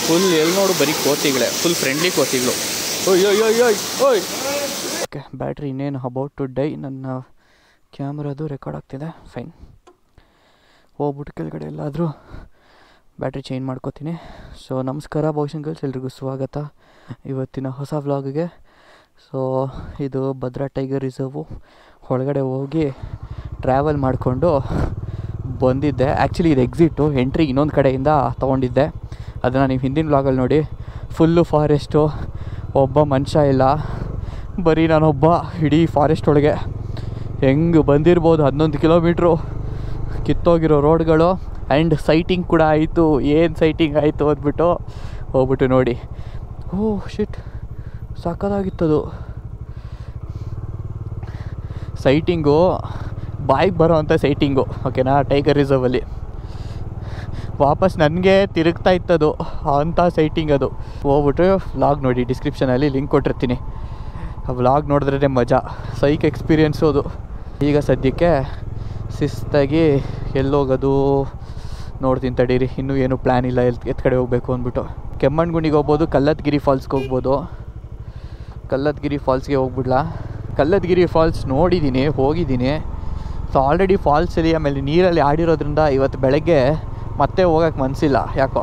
full ಎಲ್ಲಿ ನೋಡು ಬರೀ ಕೋತಿಗಳೇ ಫುಲ್ ಫ್ರೆಂಡ್ಲಿ ಕೋತಿಗಳು ಓಯ್ ಓಯ್ ಓಯ್ ಓಯ್ ಓಯ್ ಓಕೆ ಬ್ಯಾಟ್ರಿ ಇನ್ನೇನು ಅಬೌಟ್ ಟು ಡೈ ನನ್ನ ಕ್ಯಾಮ್ರಾದು ರೆಕಾರ್ಡ್ ಆಗ್ತಿದೆ ಫೈನ್ ಹೋಗ್ಬಿಟ್ಟು ಕೆಳಗಡೆ ಎಲ್ಲಾದರೂ ಬ್ಯಾಟ್ರಿ ಚೇಂಜ್ ಮಾಡ್ಕೋತೀನಿ ಸೊ ನಮಸ್ಕಾರ ಬಾಯ್ಸ್ ಗರ್ಲ್ಸ್ ಎಲ್ರಿಗೂ ಸ್ವಾಗತ ಇವತ್ತಿನ ಹೊಸ ವ್ಲಾಗ್ಗೆ ಸೊ ಇದು ಭದ್ರಾ ಟೈಗರ್ ರಿಸರ್ವು ಒಳಗಡೆ ಹೋಗಿ ಟ್ರಾವೆಲ್ ಮಾಡಿಕೊಂಡು ಬಂದಿದ್ದೆ ಆ್ಯಕ್ಚುಲಿ ಇದು ಎಕ್ಸಿಟು ಎಂಟ್ರಿ ಇನ್ನೊಂದು ಕಡೆಯಿಂದ ತೊಗೊಂಡಿದ್ದೆ ಅದನ್ನು ನೀವು ಹಿಂದಿನ ವ್ಲಾಗಲ್ಲಿ ನೋಡಿ ಫುಲ್ಲು ಫಾರೆಸ್ಟು ಒಬ್ಬ ಮನುಷ್ಯ ಇಲ್ಲ ಬರೀ ನಾನೊಬ್ಬ ಇಡೀ ಫಾರೆಸ್ಟ್ ಒಳಗೆ ಹೆಂಗೆ ಬಂದಿರ್ಬೋದು ಹನ್ನೊಂದು ಕಿಲೋಮೀಟ್ರು ಕಿತ್ತೋಗಿರೋ ರೋಡ್ಗಳು ಆ್ಯಂಡ್ ಸೈಟಿಂಗ್ ಕೂಡ ಆಯಿತು ಏನು ಸೈಟಿಂಗ್ ಆಯಿತು ಅಂದ್ಬಿಟ್ಟು ಹೋಗ್ಬಿಟ್ಟು ನೋಡಿ ಓ ಶಿಟ್ ಸಕ್ಕದಾಗಿತ್ತದು ಸೈಟಿಂಗು ಬಾಯಿಗೆ ಬರೋ ಅಂಥ ಸೈಟಿಂಗು ಓಕೆನಾ ಟೈಗರ್ ರಿಸರ್ವಲ್ಲಿ ವಾಪಸ್ ನನಗೆ ತಿರುಗ್ತಾ ಇತ್ತದು ಅಂಥ ಸೈಟಿಂಗ್ ಅದು ಹೋಗ್ಬಿಟ್ಟು ವ್ಲಾಗ್ ನೋಡಿ ಡಿಸ್ಕ್ರಿಪ್ಷನಲ್ಲಿ ಲಿಂಕ್ ಕೊಟ್ಟಿರ್ತೀನಿ ಆ ವ್ಲಾಗ್ ನೋಡಿದ್ರೇ ಮಜಾ ಸೈಕ್ ಎಕ್ಸ್ಪೀರಿಯೆನ್ಸು ಅದು ಈಗ ಸದ್ಯಕ್ಕೆ ಶಿಸ್ತಾಗಿ ಎಲ್ಲೋಗೋದು ನೋಡ್ತೀನಿ ತಡೀರಿ ಇನ್ನೂ ಏನು ಪ್ಲ್ಯಾನ್ ಇಲ್ಲ ಎಲ್ ಎತ್ ಕಡೆ ಹೋಗಬೇಕು ಅಂದ್ಬಿಟ್ಟು ಕೆಮ್ಮಣ್ಗುಂಡಿಗೆ ಹೋಗ್ಬೋದು ಕಲ್ಲತ್ಗಿರಿ ಫಾಲ್ಸ್ಗೆ ಹೋಗ್ಬೋದು ಕಲ್ಲತ್ಗಿರಿ ಫಾಲ್ಸ್ಗೆ ಹೋಗ್ಬಿಡ್ಲಾ ಕಲ್ಲತ್ಗಿರಿ ಫಾಲ್ಸ್ ನೋಡಿದ್ದೀನಿ ಹೋಗಿದ್ದೀನಿ ಸೊ ಆಲ್ರೆಡಿ ಫಾಲ್ಸಲ್ಲಿ ಆಮೇಲೆ ನೀರಲ್ಲಿ ಆಡಿರೋದ್ರಿಂದ ಇವತ್ತು ಬೆಳಗ್ಗೆ ಮತ್ತೆ ಹೋಗಕ್ಕೆ ಮನಸ್ಸಿಲ್ಲ ಯಾಕೋ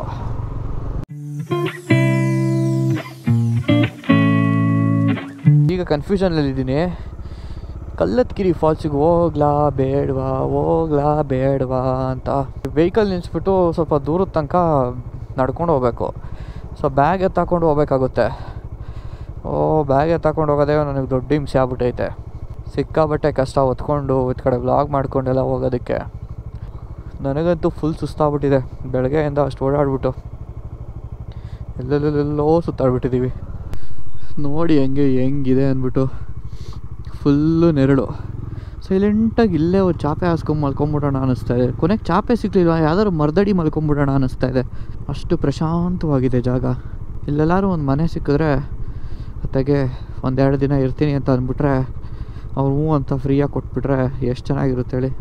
ಈಗ ಕನ್ಫ್ಯೂಷನಲ್ಲಿದ್ದೀನಿ ಕಲ್ಲತ್ಗಿರಿ ಫಾಲ್ಸಿಗೆ ಹೋಗ್ಲಾ ಬೇಡವಾ ಹೋಗ್ಲಾ ಬೇಡವಾ ಅಂತ ವೆಹಿಕಲ್ ನಿಲ್ಲಿಸ್ಬಿಟ್ಟು ಸ್ವಲ್ಪ ದೂರದ ತನಕ ನಡ್ಕೊಂಡು ಹೋಗ್ಬೇಕು ಸೊ ಬ್ಯಾಗ್ ಎತ್ತಾಕೊಂಡು ಹೋಗ್ಬೇಕಾಗುತ್ತೆ ಓ ಬ್ಯಾಗ್ ಎತ್ತಾಕೊಂಡು ಹೋಗೋದೇ ನನಗೆ ದೊಡ್ಡ ಹಿಂಸೆ ಆಗ್ಬಿಟ್ಟೈತೆ ಸಿಕ್ಕಾಬಟ್ಟೆ ಕಷ್ಟ ಹೊತ್ಕೊಂಡು ಈ ಕಡೆ ವ್ಲಾಗ್ ಮಾಡ್ಕೊಂಡೆಲ್ಲ ಹೋಗೋದಕ್ಕೆ ನನಗಂತೂ ಫುಲ್ ಸುಸ್ತಾಗ್ಬಿಟ್ಟಿದೆ ಬೆಳಗ್ಗೆಯಿಂದ ಅಷ್ಟು ಓಡಾಡ್ಬಿಟ್ಟು ಎಲ್ಲೆಲ್ಲೆಲ್ಲೋ ಸುತ್ತಾಡ್ಬಿಟ್ಟಿದ್ದೀವಿ ನೋಡಿ ಹೆಂಗೆ ಹೆಂಗಿದೆ ಅಂದ್ಬಿಟ್ಟು ಫುಲ್ಲು ನೆರಳು ಸೈಲೆಂಟಾಗಿ ಇಲ್ಲೇ ಒಂದು ಚಾಪೆ ಹಾಸ್ಕೊಂಡು ಮಲ್ಕೊಂಬಿಡೋಣ ಅನ್ನಿಸ್ತಾ ಇದೆ ಕೊನೆಗೆ ಚಾಪೆ ಸಿಗಲಿಲ್ಲ ಯಾವ್ದಾದ್ರು ಮರ್ದಡಿ ಮಲ್ಕೊಂಬಿಡೋಣ ಅನ್ನಿಸ್ತಾ ಇದೆ ಅಷ್ಟು ಪ್ರಶಾಂತವಾಗಿದೆ ಜಾಗ ಇಲ್ಲೆಲ್ಲರೂ ಒಂದು ಮನೆ ಸಿಕ್ಕಿದ್ರೆ ಅತ್ತಾಗೆ ಒಂದೆರಡು ದಿನ ಇರ್ತೀನಿ ಅಂತ ಅಂದ್ಬಿಟ್ರೆ ಅವ್ರು ಹ್ಞೂ ಅಂತ ಫ್ರೀಯಾಗಿ ಕೊಟ್ಬಿಟ್ರೆ ಎಷ್ಟು ಚೆನ್ನಾಗಿರುತ್ತೆ ಹೇಳಿ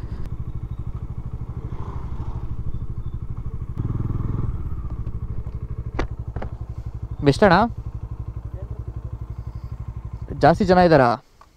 ಬೆಸ್ಟಣ್ಣ ಜಾಸ್ತಿ ಜನ ಇದ್ದಾರಾ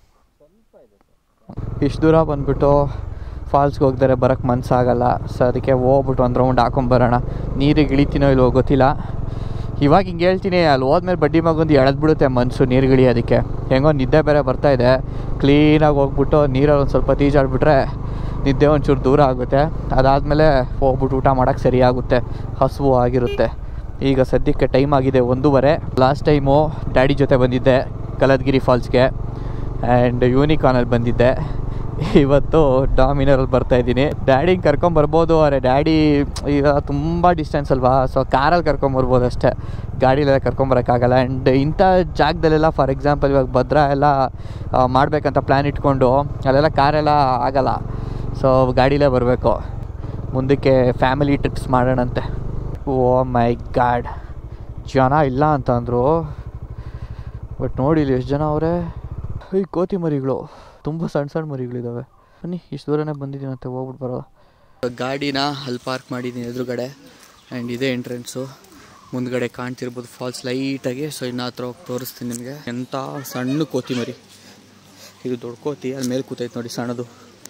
ಇಷ್ಟು ದೂರ ಬಂದ್ಬಿಟ್ಟು ಫಾಲ್ಸ್ಗೆ ಹೋಗ್ತಾರೆ ಬರೋಕ್ಕೆ ಮನಸ್ಸಾಗಲ್ಲ ಸೊ ಅದಕ್ಕೆ ಹೋಗ್ಬಿಟ್ಟು ಒಂದು ರೌಂಡ್ ಹಾಕೊಂಬರೋಣ ನೀರಿಗೆ ಇಳಿತೀನೋ ಇಲ್ವೋ ಗೊತ್ತಿಲ್ಲ ಇವಾಗ ಹಿಂಗೆ ಹೇಳ್ತೀನಿ ಅಲ್ಲಿ ಹೋದ್ಮೇಲೆ ಬಡ್ಡಿ ಮಗೊಂದು ಎಳೆದ್ಬಿಡುತ್ತೆ ಮನಸ್ಸು ನೀರುಗಿಳಿ ಅದಕ್ಕೆ ಹೆಂಗೋ ನಿದ್ದೆ ಬೇರೆ ಬರ್ತಾಯಿದೆ ಕ್ಲೀನಾಗಿ ಹೋಗ್ಬಿಟ್ಟು ನೀರಲ್ಲಿ ಒಂದು ಸ್ವಲ್ಪ ತೀಜಾಡ್ಬಿಟ್ರೆ ನಿದ್ದೆ ಒಂಚೂರು ದೂರ ಆಗುತ್ತೆ ಅದಾದಮೇಲೆ ಹೋಗ್ಬಿಟ್ಟು ಊಟ ಮಾಡೋಕ್ಕೆ ಸರಿ ಆಗುತ್ತೆ ಹಸುವು ಆಗಿರುತ್ತೆ ಈಗ ಸದ್ಯಕ್ಕೆ ಟೈಮ್ ಆಗಿದೆ ಒಂದೂವರೆ ಲಾಸ್ಟ್ ಟೈಮು ಡ್ಯಾಡಿ ಜೊತೆ ಬಂದಿದ್ದೆ ಕಲದ್ಗಿರಿ ಫಾಲ್ಸ್ಗೆ ಆ್ಯಂಡ್ ಯೂನಿಕಾನಲ್ಲಿ ಬಂದಿದ್ದೆ ಇವತ್ತು ಡಾಮಿನರಲ್ಲಿ ಬರ್ತಾಯಿದ್ದೀನಿ ಡ್ಯಾಡಿಗೆ ಕರ್ಕೊಂಬರ್ಬೋದು ಅರೆ ಡ್ಯಾಡಿ ಈಗ ತುಂಬ ಡಿಸ್ಟೆನ್ಸ್ ಅಲ್ವಾ ಸೊ ಕಾರಲ್ಲಿ ಕರ್ಕೊಂಬರ್ಬೋದು ಅಷ್ಟೇ ಗಾಡಿಲೆಲ್ಲ ಕರ್ಕೊಂಬರೋಕ್ಕಾಗಲ್ಲ ಆ್ಯಂಡ್ ಇಂಥ ಜಾಗದಲ್ಲೆಲ್ಲ ಫಾರ್ ಎಕ್ಸಾಂಪಲ್ ಇವಾಗ ಭದ್ರಾ ಎಲ್ಲ ಆ, ಮಾಡ್ಬೇಕಂತ ಪ್ಲ್ಯಾನ್ ಇಟ್ಕೊಂಡು ಅಲ್ಲೆಲ್ಲ ಕಾರೆಲ್ಲ ಆಗಲ್ಲ ಸೊ ಗಾಡಿಲೇ ಬರಬೇಕು ಮುಂದಕ್ಕೆ ಫ್ಯಾಮಿಲಿ ಟ್ರಿಪ್ಸ್ ಮಾಡೋಣಂತೆ ಓ ಮೈ ಗಾಡ್ ಜನ ಇಲ್ಲ ಅಂತ ಅಂದರು ಬಟ್ ನೋಡಿ ಇಲ್ಲಿ ಎಷ್ಟು ಜನ ಅವರೇ ಈ ಕೋತಿ ಮರಿಗಳು ತುಂಬ ಸಣ್ಣ ಸಣ್ಣ ಮರಿಗಳಿದ್ದಾವೆ ಬನ್ನಿ ಇಷ್ಟು ದೂರನೇ ಬಂದಿದ್ದೀನಂತೆ ಹೋಗ್ಬಿಟ್ಟು ಬರೋದು ಗಾಡಿನ ಅಲ್ಲಿ ಪಾರ್ಕ್ ಮಾಡಿದ್ದೀನಿ ಎದುರುಗಡೆ ಆ್ಯಂಡ್ ಇದೇ ಎಂಟ್ರೆನ್ಸು ಮುಂದ್ಗಡೆ ಕಾಣ್ತಿರ್ಬೋದು ಫಾಲ್ಸ್ ಲೈಟಾಗಿ ಸೊ ಇನ್ನು ಹತ್ರ ಹೋಗಿ ತೋರಿಸ್ತೀನಿ ನಿಮಗೆ ಎಂಥ ಸಣ್ಣ ಕೋತಿ ಮರಿ ಇದು ದೊಡ್ಡ ಕೋತಿ ಅಲ್ಲಿ ಮೇಲೆ ಕೂತೈತೆ ನೋಡಿ ಸಣ್ಣದು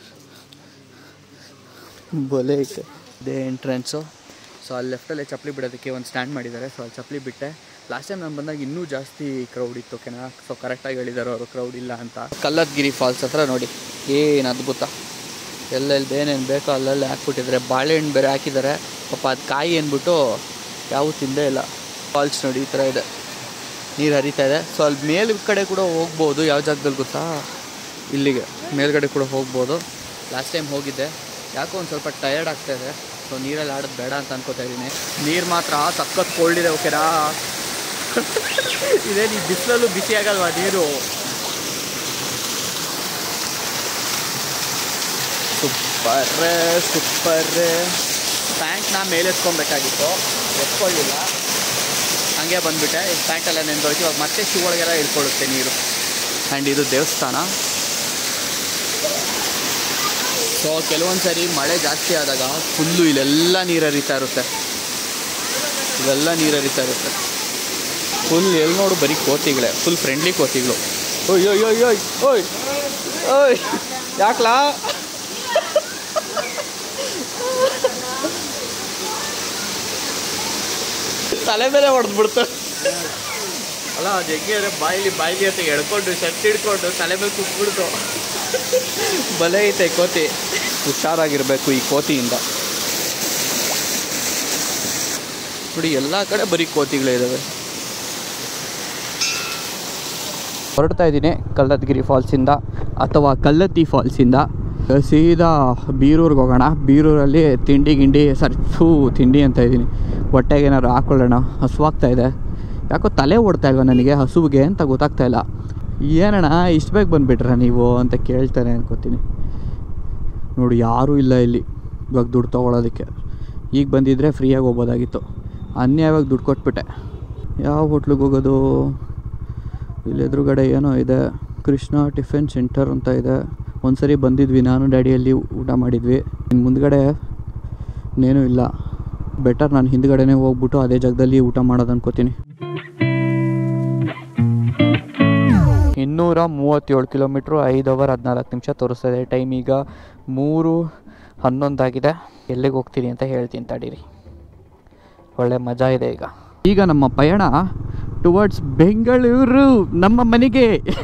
ಬಲೆ ಐತೆ ಇದೇ ಎಂಟ್ರೆನ್ಸು ಸೊ ಅಲ್ಲಿ ಲೆಫ್ಟಲ್ಲೇ ಚಪ್ಪಲಿ ಬಿಡೋದಕ್ಕೆ ಒಂದು ಸ್ಟ್ಯಾಂಡ್ ಮಾಡಿದ್ದಾರೆ ಸೊ ಅಲ್ಲಿ ಚಪ್ಪಲಿ ಬಿಟ್ಟೆ ಲಾಸ್ಟ್ ಟೈಮ್ ನಾನು ಬಂದಾಗ ಇನ್ನೂ ಜಾಸ್ತಿ ಕ್ರೌಡ್ ಇತ್ತು ಓಕೆನಾ ಸೊ ಕರೆಕ್ಟಾಗಿ ಹೇಳಿದ್ದಾರೆ ಅವರು ಕ್ರೌಡ್ ಇಲ್ಲ ಅಂತ ಕಲ್ಲತ್ಗಿರಿ ಫಾಲ್ಸ್ ಹತ್ರ ನೋಡಿ ಏನು ಅದ್ಭುತ ಎಲ್ಲೆಲ್ಲಿ ಏನೇನು ಬೇಕೋ ಅಲ್ಲಲ್ಲಿ ಹಾಕ್ಬಿಟ್ಟಿದ್ದಾರೆ ಬಾಳೆಹಣ್ಣು ಬೇರೆ ಹಾಕಿದ್ದಾರೆ ಪಾಪ ಅದು ಕಾಯಿ ಅಂದ್ಬಿಟ್ಟು ಯಾವ ತಿಂದೇ ಇಲ್ಲ ಫಾಲ್ಸ್ ನೋಡಿ ಈ ಥರ ಇದೆ ನೀರು ಹರಿತಾ ಇದೆ ಸೊ ಅಲ್ಲಿ ಮೇಲ್ ಕಡೆ ಕೂಡ ಹೋಗ್ಬೋದು ಯಾವ ಜಾಗದಲ್ಲಿ ಗೊತ್ತಾ ಇಲ್ಲಿಗೆ ಮೇಲ್ಗಡೆ ಕೂಡ ಹೋಗ್ಬೋದು ಲಾಸ್ಟ್ ಟೈಮ್ ಹೋಗಿದ್ದೆ ಯಾಕೋ ಒಂದು ಸ್ವಲ್ಪ ಟಯರ್ಡ್ ಆಗ್ತಾ ಇದೆ ಸೊ ನೀರಲ್ಲಿ ಆಡೋದು ಬೇಡ ಅಂತ ಅನ್ಕೋತಾ ಇದ್ದೀನಿ ನೀರು ಮಾತ್ರ ಸಖತ್ ಕೋಲ್ಡ್ ಇದೆ ಓಕೆನಾ ಇದೇ ಈ ಬಿಸಿಲಲ್ಲೂ ಬಿಸಿ ಆಗಲ್ವಾ ನೀರು ಸೂಪರ್ ಸೂಪರ್ ಪ್ಯಾಂಟ್ನ ಮೇಲೆ ಎತ್ಕೊಬೇಕಾಗಿತ್ತು ಎತ್ಕೊಳ್ಳಿಲ್ಲ ಹಾಗೆ ಬಂದುಬಿಟ್ಟೆ ಈ ಪ್ಯಾಂಟೆಲ್ಲ ನೆಂದೋಯ್ತು ಇವಾಗ ಮತ್ತೆ ಶೂ ಒಳಗೆಲ್ಲ ಇಳ್ಕೊಳ್ಳುತ್ತೆ ನೀರು ಆ್ಯಂಡ್ ಇದು ದೇವಸ್ಥಾನ ಸೊ ಕೆಲವೊಂದು ಸರಿ ಮಳೆ ಜಾಸ್ತಿ ಆದಾಗ ಫುಲ್ಲು ಇಲ್ಲೆಲ್ಲ ನೀರು ಹರಿತಾ ಇರುತ್ತೆ ಇವೆಲ್ಲ ನೀರು ಹರಿತಾ ಇರುತ್ತೆ ಫುಲ್ ಎಲ್ಲಿ ನೋಡು ಬರೀ ಕೋತಿಗಳೇ ಫುಲ್ ಫ್ರೆಂಡ್ಲಿ ಕೋತಿಗಳು ಓಯ್ ಓಯ್ ಓಯ್ ಓಯ್ ಓಯ್ ಓಯ್ ಯಾಕ್ಲಾ ತಲೆ ಮೇಲೆ ಹೊಡೆದ್ಬಿಡ್ತು ಅಲ್ಲ ಅದು ಹೆಂಗೆ ಅಂದರೆ ಬಾಯಿಲಿ ಬಾಯಿಲಿ ಅಂತ ಎಡ್ಕೊಂಡು ಶರ್ಟ್ ಹಿಡ್ಕೊಂಡು ತಲೆ ಮೇಲೆ ಕುತ್ಬಿಡ್ತು ಬಲೆ ಐತೆ ಕೋತಿ ಹುಷಾರಾಗಿರ್ಬೇಕು ಈ ಕೋತಿಯಿಂದ ನೋಡಿ ಎಲ್ಲ ಕಡೆ ಬರೀ ಕೋತಿಗಳೇ ಇದ್ದಾವೆ ಹೊರಡ್ತಾ ಇದ್ದೀನಿ ಕಲ್ಲತ್ಗಿರಿ ಫಾಲ್ಸಿಂದ ಅಥವಾ ಕಲ್ಲತ್ತಿ ಫಾಲ್ಸಿಂದ ಸೀದಾ ಬೀರೂರಿಗೆ ಹೋಗೋಣ ಬೀರೂರಲ್ಲಿ ತಿಂಡಿ ಗಿಂಡಿ ಸರಿ ಥೂ ತಿಂಡಿ ಅಂತ ಇದ್ದೀನಿ ಹೊಟ್ಟೆಗೆ ಏನಾದ್ರು ಹಾಕೊಳ್ಳೋಣ ಹಸುವಾಗ್ತಾ ಇದೆ ಯಾಕೋ ತಲೆ ಓಡ್ತಾ ಇಲ್ವ ನನಗೆ ಹಸುವಿಗೆ ಅಂತ ಗೊತ್ತಾಗ್ತಾ ಇಲ್ಲ ಏನಣ್ಣ ಇಷ್ಟು ಬೇಗ ಬಂದುಬಿಟ್ರ ನೀವು ಅಂತ ಕೇಳ್ತಾರೆ ಅನ್ಕೋತೀನಿ ನೋಡಿ ಯಾರೂ ಇಲ್ಲ ಇಲ್ಲಿ ಇವಾಗ ದುಡ್ಡು ತೊಗೊಳೋದಕ್ಕೆ ಈಗ ಬಂದಿದ್ದರೆ ಫ್ರೀಯಾಗಿ ಹೋಗ್ಬೋದಾಗಿತ್ತು ಅನ್ಯಾಯವಾಗಿ ದುಡ್ಡು ಕೊಟ್ಬಿಟ್ಟೆ ಯಾವ ಹೋಟ್ಲಿಗೆ ಹೋಗೋದು ಇಲ್ಲಿ ಎದುರುಗಡೆ ಏನೋ ಇದೆ ಕೃಷ್ಣ ಟಿಫಿನ್ ಸೆಂಟರ್ ಅಂತ ಇದೆ ಒಂದ್ಸರಿ ಬಂದಿದ್ವಿ ನಾನು ಡ್ಯಾಡಿಯಲ್ಲಿ ಊಟ ಮಾಡಿದ್ವಿ ಇನ್ನು ಮುಂದ್ಗಡೆ ಇನ್ನೇನೂ ಇಲ್ಲ ಬೆಟರ್ ನಾನು ಹಿಂದ್ಗಡೆನೇ ಹೋಗ್ಬಿಟ್ಟು ಅದೇ ಜಾಗದಲ್ಲಿ ಊಟ ಮಾಡೋದು ಅನ್ಕೋತೀನಿ ಇನ್ನೂರ ಮೂವತ್ತೇಳು ಕಿಲೋಮೀಟ್ರು ಐದು ಅವರ್ ಹದಿನಾಲ್ಕು ನಿಮಿಷ ತೋರಿಸ್ತದೆ ಟೈಮ್ ಈಗ ಮೂರು ಹನ್ನೊಂದಾಗಿದೆ ಎಲ್ಲಿಗೆ ಹೋಗ್ತೀನಿ ಅಂತ ಹೇಳ್ತೀನಿ ತಡೀರಿ ಒಳ್ಳೆ ಮಜಾ ಇದೆ ಈಗ ಈಗ ನಮ್ಮ ಪಯಣ ಟುವರ್ಡ್ಸ್ ಬೆಂಗಳೂರು ನಮ್ಮ ಮನೆಗೆ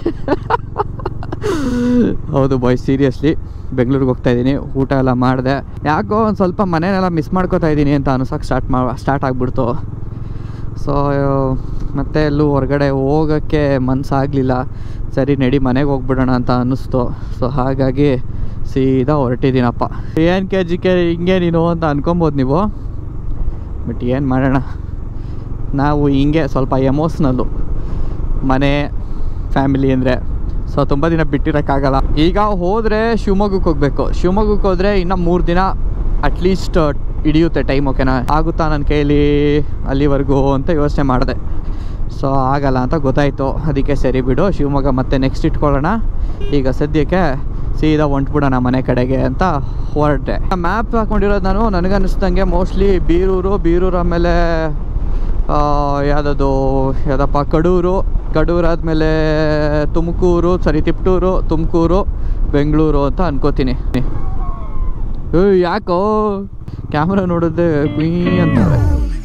ಹೌದು ಬಾಯ್ ಸೀರಿಯಸ್ಲಿ ಬೆಂಗಳೂರಿಗೆ ಹೋಗ್ತಾ ಇದ್ದೀನಿ ಊಟ ಎಲ್ಲ ಮಾಡಿದೆ ಯಾಕೋ ಒಂದು ಸ್ವಲ್ಪ ಮನೆಯೆಲ್ಲ ಮಿಸ್ ಮಾಡ್ಕೋತಾ ಇದ್ದೀನಿ ಅಂತ ಅನ್ಸೋಕೆ ಸ್ಟಾರ್ಟ್ ಮಾ ಸ್ಟಾರ್ಟ್ ಆಗಿಬಿಡ್ತು ಸೊ ಮತ್ತೆ ಎಲ್ಲೂ ಹೊರಗಡೆ ಹೋಗೋಕ್ಕೆ ಮನಸ್ಸಾಗಲಿಲ್ಲ ಸರಿ ನಡಿ ಮನೆಗೆ ಹೋಗ್ಬಿಡೋಣ ಅಂತ ಅನ್ನಿಸ್ತು ಸೊ ಹಾಗಾಗಿ ಸೀದಾ ಹೊರಟಿದ್ದೀನಪ್ಪ ಏನು ಕೆ ಜಿ ಕೆ ಹಿಂಗೆ ನೀನು ಅಂತ ಅನ್ಕೊಬೋದು ನೀವು ಬಟ್ ಏನು ಮಾಡೋಣ ನಾವು ಹಿಂಗೆ ಸ್ವಲ್ಪ ಎಮೋಷ್ನಲ್ಲು ಮನೆ ಫ್ಯಾಮಿಲಿ ಅಂದರೆ ಸೊ ತುಂಬ ದಿನ ಬಿಟ್ಟಿರೋಕ್ಕಾಗಲ್ಲ ಈಗ ಹೋದರೆ ಶಿವಮೊಗ್ಗಕ್ಕೆ ಹೋಗಬೇಕು ಶಿವಮೊಗ್ಗಕ್ಕೆ ಹೋದರೆ ಇನ್ನು ಮೂರು ದಿನ ಅಟ್ಲೀಸ್ಟ್ ಹಿಡಿಯುತ್ತೆ ಟೈಮ್ ಓಕೆನಾ ಆಗುತ್ತಾ ನನ್ನ ಕೈಲಿ ಅಲ್ಲಿವರೆಗೂ ಅಂತ ಯೋಚನೆ ಮಾಡಿದೆ ಸೊ ಆಗಲ್ಲ ಅಂತ ಗೊತ್ತಾಯಿತು ಅದಕ್ಕೆ ಸರಿ ಬಿಡು ಶಿವಮೊಗ್ಗ ಮತ್ತೆ ನೆಕ್ಸ್ಟ್ ಇಟ್ಕೊಳ್ಳೋಣ ಈಗ ಸದ್ಯಕ್ಕೆ ಸೀದಾ ಹೊಂಟ್ಬಿಡೋಣ ಮನೆ ಕಡೆಗೆ ಅಂತ ಹೊರಟೆ ಮ್ಯಾಪ್ ಹಾಕೊಂಡಿರೋದು ನಾನು ನನಗನ್ನಿಸ್ದಂಗೆ ಮೋಸ್ಟ್ಲಿ ಬೀರೂರು ಬೀರೂರು ಆಮೇಲೆ ಯಾವುದದು ಯಾವುದಪ್ಪ ಕಡೂರು ಕಡೂರು ಆದಮೇಲೆ ತುಮಕೂರು ಸರಿ ತಿಪ್ಟೂರು ತುಮಕೂರು ಬೆಂಗಳೂರು ಅಂತ ಅನ್ಕೋತೀನಿ ಏಯ್ ಯಾಕೋ ಕ್ಯಾಮ್ರಾ ನೋಡಿದ್ರೆ ಕುಯ್ ಅಂತಾರೆ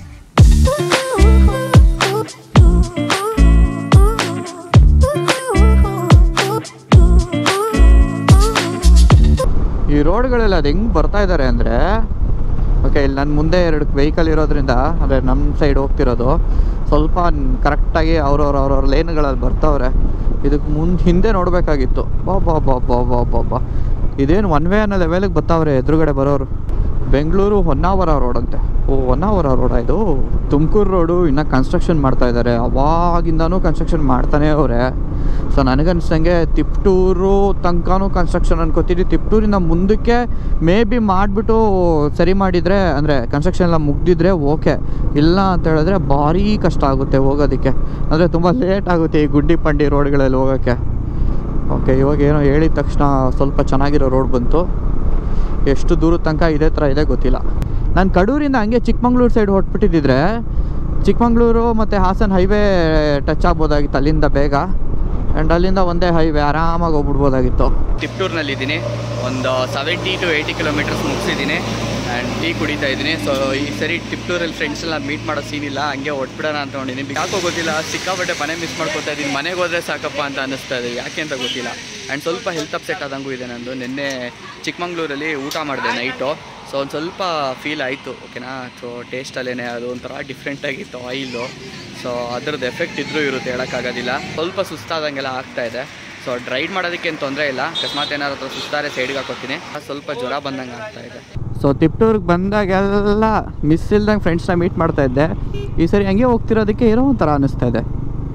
ಈ ರೋಡ್ಗಳೆಲ್ಲ ಅದು ಹೆಂಗೆ ಬರ್ತಾ ಇದ್ದಾರೆ ಅಂದರೆ ಓಕೆ ಇಲ್ಲಿ ನನ್ನ ಮುಂದೆ ಎರಡು ವೆಹಿಕಲ್ ಇರೋದ್ರಿಂದ ಅಂದರೆ ನಮ್ಮ ಸೈಡ್ ಹೋಗ್ತಿರೋದು ಸ್ವಲ್ಪ ಕರೆಕ್ಟಾಗಿ ಅವ್ರವ್ರ ಅವ್ರವ್ರ ಲೇನ್ಗಳಲ್ಲಿ ಬರ್ತವ್ರೆ ಇದಕ್ಕೆ ಮುಂದೆ ಹಿಂದೆ ನೋಡಬೇಕಾಗಿತ್ತು ಬಾ ಬಾ ಬಾ ಬಾ ಬಾ ಬಾ ಬಾ ಇದೇನು ಒನ್ ವೇ ಅನ್ನೋ ಲೆವೆಲಿಗೆ ಬರ್ತಾವ್ರೆ ಎದುರುಗಡೆ ಬರೋರು ಬೆಂಗಳೂರು ಹೊನ್ನಾವರ ರೋಡ್ ಅಂತೆ ಓ ಹೊನ್ನಾವರ ರೋಡ ಇದು ತುಮಕೂರು ರೋಡು ಇನ್ನೂ ಕನ್ಸ್ಟ್ರಕ್ಷನ್ ಮಾಡ್ತಾ ಇದ್ದಾರೆ ಅವಾಗಿಂದನೂ ಕನ್ಸ್ಟ್ರಕ್ಷನ್ ಮಾಡ್ತಾನೆ ಅವರೆ ಸೊ ನನಗನ್ಸ್ದಂಗೆ ತಿಪ್ಟೂರು ತನಕನೂ ಕನ್ಸ್ಟ್ರಕ್ಷನ್ ಅನ್ಕೋತೀನಿ ತಿಪ್ಟೂರಿಂದ ಮುಂದಕ್ಕೆ ಮೇ ಬಿ ಮಾಡಿಬಿಟ್ಟು ಸರಿ ಮಾಡಿದರೆ ಅಂದರೆ ಕನ್ಸ್ಟ್ರಕ್ಷನ್ ಎಲ್ಲ ಮುಗ್ದಿದ್ರೆ ಓಕೆ ಇಲ್ಲ ಅಂತ ಹೇಳಿದ್ರೆ ಭಾರಿ ಕಷ್ಟ ಆಗುತ್ತೆ ಹೋಗೋದಕ್ಕೆ ಅಂದರೆ ತುಂಬ ಲೇಟ್ ಆಗುತ್ತೆ ಈ ಗುಡ್ಡಿ ಪಂಡಿ ರೋಡ್ಗಳಲ್ಲಿ ಹೋಗೋಕ್ಕೆ ಓಕೆ ಇವಾಗ ಏನೋ ಹೇಳಿದ ತಕ್ಷಣ ಸ್ವಲ್ಪ ಚೆನ್ನಾಗಿರೋ ರೋಡ್ ಬಂತು ಎಷ್ಟು ದೂರದ ತನಕ ಇದೇ ಥರ ಇದೆ ಗೊತ್ತಿಲ್ಲ ನಾನು ಕಡೂರಿಂದ ಹಂಗೆ ಚಿಕ್ಕಮಂಗ್ಳೂರು ಸೈಡ್ ಹೊಟ್ಬಿಟ್ಟಿದ್ದಿದ್ರೆ ಚಿಕ್ಕಮಂಗ್ಳೂರು ಮತ್ತು ಹಾಸನ ಹೈವೇ ಟಚ್ ಆಗ್ಬೋದಾಗಿತ್ತು ಅಲ್ಲಿಂದ ಬೇಗ ಆ್ಯಂಡ್ ಅಲ್ಲಿಂದ ಒಂದೇ ಹೈವೇ ಆರಾಮಾಗಿ ಹೋಗ್ಬಿಡ್ಬೋದಾಗಿತ್ತು ತಿಪ್ಟೂರ್ನಲ್ಲಿದ್ದೀನಿ ಒಂದು ಸೆವೆಂಟಿ ಟು ಏಯ್ಟಿ ಕಿಲೋಮೀಟರ್ಸ್ ಮುಗಿಸಿದ್ದೀನಿ ಆ್ಯಂಡ್ ಟೀ ಕುಡಿತಾ ಇದ್ದೀನಿ ಸೊ ಈ ಸರಿ ತಿಪ್ಟೂರಲ್ಲಿ ಫ್ರೆಂಡ್ಸ್ ಎಲ್ಲ ಮೀಟ್ ಮಾಡೋ ಸೀನ್ ಇಲ್ಲ ಹಂಗೆ ಹೊಟ್ಬಿಡೋಣ ಅಂತ ಹೊಂಡಿದ್ದೀನಿ ಯಾಕೋ ಗೊತ್ತಿಲ್ಲ ಸಿಕ್ಕಾಪಟ್ಟೆ ಮನೆ ಮಿಸ್ ಮಾಡ್ಕೊತಾ ಇದ್ದೀನಿ ಮನೆಗೆ ಹೋದ್ರೆ ಸಾಕಪ್ಪ ಅಂತ ಅನ್ನಿಸ್ತಾ ಇದೆ ಯಾಕೆ ಅಂತ ಗೊತ್ತಿಲ್ಲ ಆ್ಯಂಡ್ ಸ್ವಲ್ಪ ಹೆಲ್ತ್ ಅಪ್ಸೆಟ್ ಆದಂಗೂ ಇದೆ ನಂದು ನಿನ್ನೆ ಚಿಕ್ಕಮಂಗ್ಳೂರಲ್ಲಿ ಊಟ ಮಾಡಿದೆ ನೈಟು ಸೊ ಒಂದು ಸ್ವಲ್ಪ ಫೀಲ್ ಆಯಿತು ಓಕೆನಾ ಸೊ ಟೇಸ್ಟಲ್ಲೇ ಅದು ಒಂಥರ ಡಿಫ್ರೆಂಟಾಗಿತ್ತು ಆಯಿಲು ಸೊ ಅದ್ರದ್ದು ಎಫೆಕ್ಟ್ ಇದ್ರೂ ಇರುತ್ತೆ ಹೇಳೋಕ್ಕಾಗೋದಿಲ್ಲ ಸ್ವಲ್ಪ ಸುಸ್ತಾದಂಗೆಲ್ಲ ಆಗ್ತಾ ಇದೆ ಸೊ ಡ್ರೈಡ್ ಮಾಡೋದಕ್ಕೆ ಏನು ತೊಂದರೆ ಇಲ್ಲ ಅಕಸ್ಮಾತ್ ಏನಾದ್ರು ಸುಸ್ತಾರೆ ಸೈಡ್ಗೆ ಹಾಕೋತೀನಿ ಅದು ಸ್ವಲ್ಪ ಜ್ವರ ಬಂದಂಗೆ ಆಗ್ತಾ ಇದೆ ಸೊ ತಿಪ್ಟೂರ್ಗೆ ಬಂದಾಗೆಲ್ಲ ಮಿಸ್ ಇಲ್ದಂಗೆ ಫ್ರೆಂಡ್ಸ್ನ ಮೀಟ್ ಮಾಡ್ತಾ ಇದ್ದೆ ಈ ಸರಿ ಹಂಗೆ ಹೋಗ್ತಿರೋದಕ್ಕೆ ಏನೋ ಒಂಥರ ಅನ್ನಿಸ್ತಾ ಇದೆ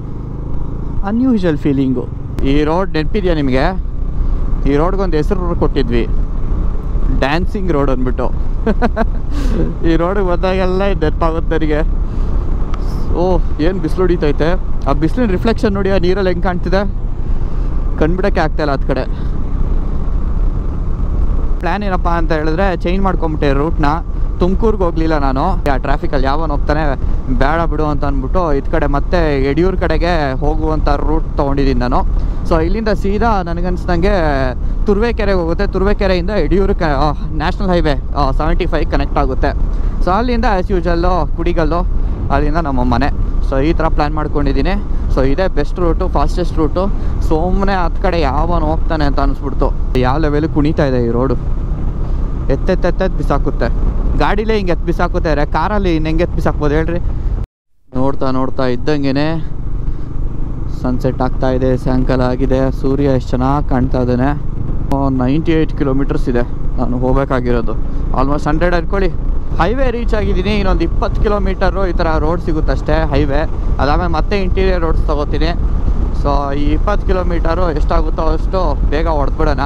ಅನ್ಯೂಶುವಲ್ ಫೀಲಿಂಗು ಈ ರೋಡ್ ನೆನಪಿದೆಯಾ ನಿಮಗೆ ಈ ರೋಡ್ಗೊಂದು ಹೆಸರು ಕೊಟ್ಟಿದ್ವಿ ಡ್ಯಾನ್ಸಿಂಗ್ ರೋಡ್ ಅಂದ್ಬಿಟ್ಟು ಈ ರೋಡಿಗೆ ಬಂದಾಗೆಲ್ಲ ಇದು ನೆನಪಾಗುತ್ತೆ ನನಗೆ ಓ ಏನು ಬಿಸಿಲು ಹೊಡಿತೈತೆ ಆ ಬಿಸಿಲಿನ ರಿಫ್ಲೆಕ್ಷನ್ ನೋಡಿ ಆ ನೀರಲ್ಲಿ ಹೆಂಗೆ ಕಾಣ್ತಿದೆ ಕಂಡುಬಿಡೋಕ್ಕೆ ಆಗ್ತಾಯಿಲ್ಲ ಹತ್ತು ಕಡೆ ಪ್ಲ್ಯಾನ್ ಏನಪ್ಪ ಅಂತ ಹೇಳಿದ್ರೆ ಚೇಂಜ್ ಮಾಡ್ಕೊಂಬಿಟ್ಟೆ ರೂಟ್ನ ತುಮಕೂರ್ಗೆ ಹೋಗಲಿಲ್ಲ ನಾನು ಆ ಟ್ರಾಫಿಕಲ್ಲಿ ಯಾವನ್ ಹೋಗ್ತಾನೆ ಬೇಡ ಬಿಡು ಅಂತ ಅಂದ್ಬಿಟ್ಟು ಇದು ಕಡೆ ಮತ್ತೆ ಯಡಿಯೂರು ಕಡೆಗೆ ಹೋಗುವಂಥ ರೂಟ್ ತೊಗೊಂಡಿದ್ದೀನಿ ನಾನು ಸೊ ಇಲ್ಲಿಂದ ಸೀದಾ ನನಗನ್ಸ್ದಂಗೆ ತುರುವೇಕೆರೆಗೆ ಹೋಗುತ್ತೆ ತುರುವೇಕೆರೆಯಿಂದ ಯಡಿಯೂರು ಕ national highway seventy five connect ಆಗುತ್ತೆ ಸೊ ಅಲ್ಲಿಂದ ಆ್ಯಸ್ ಯೂಶಲ್ಲು ಕುಡಿಗಲ್ಲು ಅಲ್ಲಿಂದ ನಮ್ಮ ಮನೆ ಸೊ ಈ ಥರ ಪ್ಲ್ಯಾನ್ ಮಾಡ್ಕೊಂಡಿದ್ದೀನಿ ಸೊ ಇದೇ ಬೆಸ್ಟ್ ರೂಟು ಫಾಸ್ಟೆಸ್ಟ್ ರೂಟು ಸುಮ್ಮನೆ ಹತ್ತು ಕಡೆ ಯಾವನು ಹೋಗ್ತಾನೆ ಅಂತ ಅನಿಸ್ಬಿಡ್ತು ಯಾವ ಲೆವೆಲ್ ಕುಣಿತಾ ಇದೆ ಈ ರೋಡು ಎತ್ತೆತ್ತೆತ್ತೆತ್ತು ಬಿಸಾಕುತ್ತೆ ಗಾಡಿಲೇ ಹಿಂಗೆ ಎತ್ತು ಬಿಸಾಕುತ್ತಾರೆ ಕಾರಲ್ಲಿ ಇನ್ನು ಹೆಂಗೆ ಎತ್ತು ಬಿಸಾಕ್ಬೋದು ಹೇಳ್ರಿ ನೋಡ್ತಾ ನೋಡ್ತಾ ಇದ್ದಂಗೆ ಸನ್ಸೆಟ್ ಆಗ್ತಾ ಇದೆ ಸಾಯಂಕಾಲ ಆಗಿದೆ ಸೂರ್ಯ ಎಷ್ಟು ಚೆನ್ನಾಗಿ ಕಾಣ್ತಾ ಇದ್ದಾನೆ ನೈಂಟಿ ಏಯ್ಟ್ ಕಿಲೋಮೀಟರ್ಸ್ ಇದೆ ನಾನು ಹೋಗಬೇಕಾಗಿರೋದು ಆಲ್ಮೋಸ್ಟ್ ಹಂಡ್ರೆಡ್ ಅನ್ಕೊಳ್ಳಿ ಹೈವೇ ರೀಚ್ ಆಗಿದ್ದೀನಿ ಇನ್ನೊಂದು ಇಪ್ಪತ್ತು ಕಿಲೋಮೀಟರು ಈ ಥರ ರೋಡ್ ಸಿಗುತ್ತಷ್ಟೇ ಹೈವೇ ಅದಾದಮೇಲೆ ಮತ್ತೆ ಇಂಟೀರಿಯರ್ ರೋಡ್ಸ್ ತೊಗೋತೀನಿ ಸೊ ಈ ಇಪ್ಪತ್ತು ಕಿಲೋಮೀಟರು ಎಷ್ಟಾಗುತ್ತೋ ಅಷ್ಟು ಬೇಗ ಹೊಡೆದ್ಬಿಡೋಣ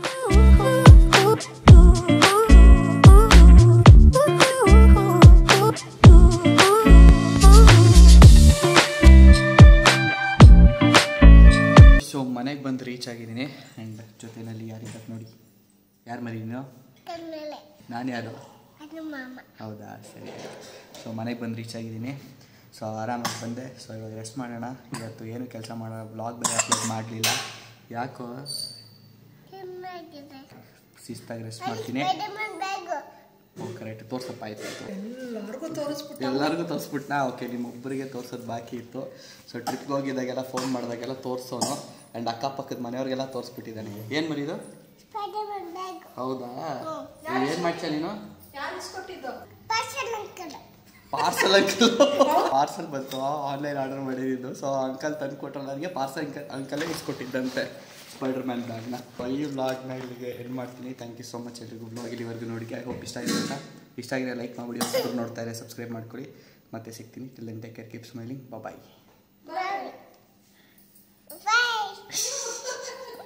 ಸೊ ಮನೆಗೆ ಬಂದು ರೀಚ್ ಆಗಿದ್ದೀನಿ ಆ್ಯಂಡ್ ಜೊತೆಯಲ್ಲಿ ಯಾರಿದ್ದಾರೆ ನೋಡಿ ಯಾರು ಮರಿ ನೀನು ಕಣ್ಣಲೆ ನಾನು ಯಾರು ಅದು ಮಾಮ ಹೌದಾ ಸರಿ ಸೊ ಮನೆಗೆ ಬಂದು ರೀಚ್ ಆಗಿದ್ದೀನಿ ಸೊ ಆರಾಮಾಗಿ ಬಂದೆ ಸೊ ಇವಾಗ ರೆಸ್ಟ್ ಮಾಡೋಣ ಇವತ್ತು ಏನು ಕೆಲಸ ಮಾಡೋಣ ಬ್ಲಾಗ್ ಬೇರೆ ಅಪ್ಲೋಡ್ ಮಾಡಲಿಲ್ಲ ಯಾಕೋ ಚೆನ್ನಾಗಿದೆ ಶಿಸ್ತಾಗಿ ರೆಸ್ಟ್ ಮಾಡ್ತೀನಿ ಸ್ಪೈಡರ್ಮನ್ ಬ್ಯಾಗು ಓ ಕರೆಕ್ಟ್ ತೋರ್ಸಪ್ಪ ಆಯ್ತು ಎಲ್ಲರಿಗೂ ತೋರಿಸ್ಬಿಟ್ಟು ಎಲ್ಲರಿಗೂ ತೋರಿಸ್ಬಿಟ್ನಾ ಓಕೆ ನಿಮ್ಮೊಬ್ಬರಿಗೆ ತೋರ್ಸೋದು ಬಾಕಿ ಇತ್ತು ಸೊ ಟ್ರಿಪ್ಗೆ ಹೋಗಿದ್ದಾಗೆಲ್ಲ ಫೋನ್ ಮಾಡಿದಾಗೆಲ್ಲ ತೋರಿಸೋನು ಆ್ಯಂಡ್ ಅಕ್ಕಪಕ್ಕದ ಮನೆಯವ್ರಿಗೆಲ್ಲ ತೋರಿಸ್ಬಿಟ್ಟಿದ್ದಾನೆ ಏನು ಮರಿದು ಸ್ಪೈಡರ್ಮನ್ ಬ್ಯಾಗ್ ಹೌದಾ ಏನು ಮಾಡ್ತೀಯ ನೀನು parcel uncle parcel uncle parcel ಬಂತು ಆನ್ಲೈನ್ ಆರ್ಡರ್ ಮಾಡಿದ್ದು ಸೊ ಅಂಕಲ್ ತಂದು ಕೊಟ್ಟರು ನನಗೆ ಪಾರ್ಸಲ್ ಅಂಕಲ್ ಅಂಕಲೇ ಇಸ್ಕೊಟ್ಟಿದ್ದಂತೆ ಸ್ಪೈಡರ್ ಮ್ಯಾನ್ ಬ್ಯಾಗ್ನ ಈ ವ್ಲಾಗ್ನ ಇಲ್ಲಿಗೆ ಎಂಡ್ ಮಾಡ್ತೀನಿ ಥ್ಯಾಂಕ್ ಯು ಸೊ ಮಚ್ ಎಲ್ರಿಗೂ ಬ್ಲಾಗ್ ಇಲ್ಲಿವರೆಗೂ ನೋಡಿ ಐ ಹೋಪ್ ಇಷ್ಟ ಆಗಿದೆ ಅಂತ ಇಷ್ಟ ಆಗಿದೆ ಲೈಕ್ ಮಾಡಿಬಿಡಿ ಹೊಸಬ್ರು ನೋಡ್ತಾ ಇದ್ದಾರೆ ಸಬ್ಸ್ಕ್ರೈಬ್ ಮಾಡ್ಕೊಳ್ಳಿ ಮತ್ತೆ ಸಿಗ್ತೀನಿ till take care keep smiling ಬಾಯ್